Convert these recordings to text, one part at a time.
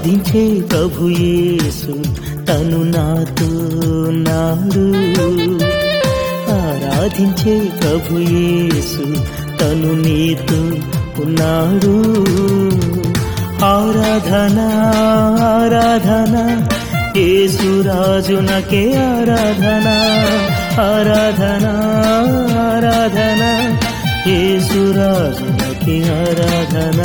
ఆరాధించే ప్రభు యేసు తను నాతో నాడు ఆరాధించే ప్రభు యేసు తను నీతో ఉన్నాడు ఆరాధన ఆరాధన యేసురాజునకే ఆరాధన ఆరాధన ఆరాధన యేసురాజునకే ఆరాధన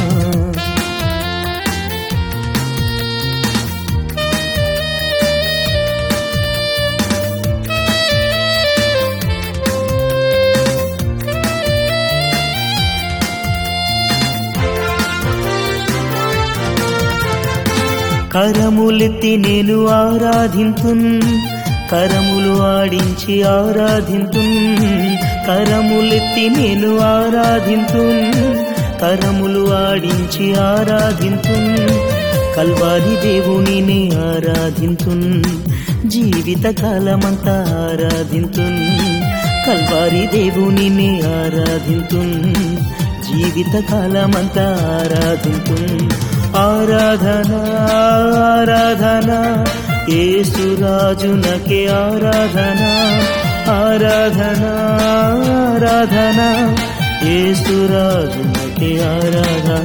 కరములెత్తి నేను ఆరాధింతున్ కరములు ఆడించి ఆరాధింతున్ కరములెత్తి నేను ఆరాధింతున్ కరములు ఆడించి ఆరాధింతున్ కల్వారి దేవుని నే ఆరాధింతున్ జీవిత కాలమంతా ఆరాధింతున్ కల్వారి దేవుని నే ఆరాధింతున్ జీవిత కాలమంతా ఆరాధింతున్ ఆరాధన ఆరాధన యేసురాజునకే ఆరాధన ఆరాధన ఆరాధన యేసురాజునకే ఆరాధన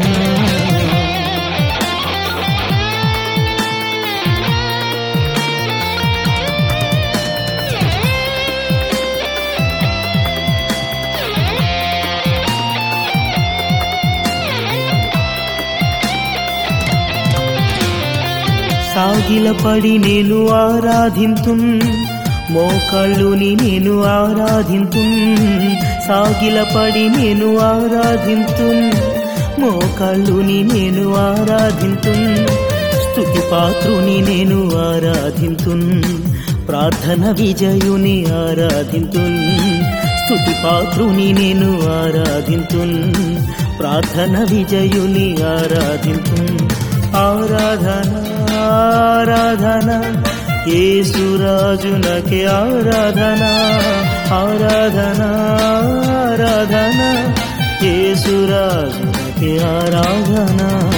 సాగిలపడి నేను ఆరాధింతున్ మోకాళ్ళుని నేను ఆరాధింతున్ సాగిలపడి నేను ఆరాధింతున్ మోకాళ్ళుని నేను ఆరాధింతున్ స్తుతి పాత్రుని నేను ఆరాధింతున్ ప్రార్థన విజయుని ఆరాధింతున్ స్తుతి పాత్రుని నేను ఆరాధింతున్ ప్రార్థన విజయుని ఆరాధింతున్ ఆరాధన ఆరాధన యేసురాజునకే ఆరాధన ఆరాధన ఆరాధన యేసురాజునకే ఆరాధన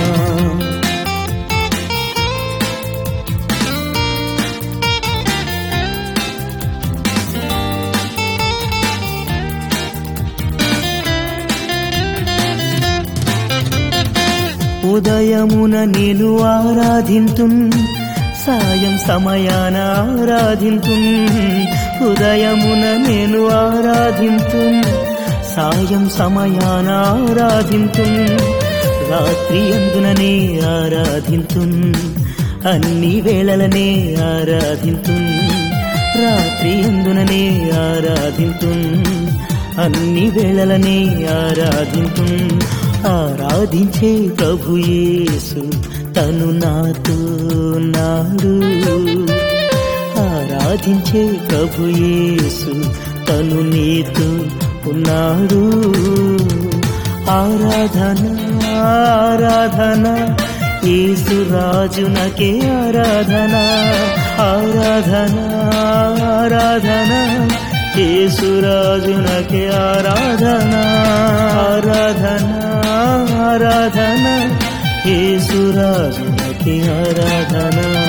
ఉదయమున నేను ఆరాధింతున్ సాయం సమయాన ఆరాధింతున్ ఉదయమున నేను ఆరాధింతున్ సాయం సమయాన ఆరాధింతున్ రాత్రి అందుననే ఆరాధింతున్ అన్ని వేళలనే ఆరాధింతున్ రాత్రి అందుననే ఆరాధింతున్ అన్ని వేళలనే ఆరాధింతున్ ఆరాధించే ప్రభు యేసు తను నాతో నాడు ఆరాధించే ప్రభు యేసు తను నీతో ఉన్నాడు ఆరాధన ఆరాధన యేసు రాజునకే ఆరాధన ఆరాధన ఆరాధన యేసురాజునకే ఆరాధన ఆరాధన ఆరాధన యేసురాజునకే ఆరాధన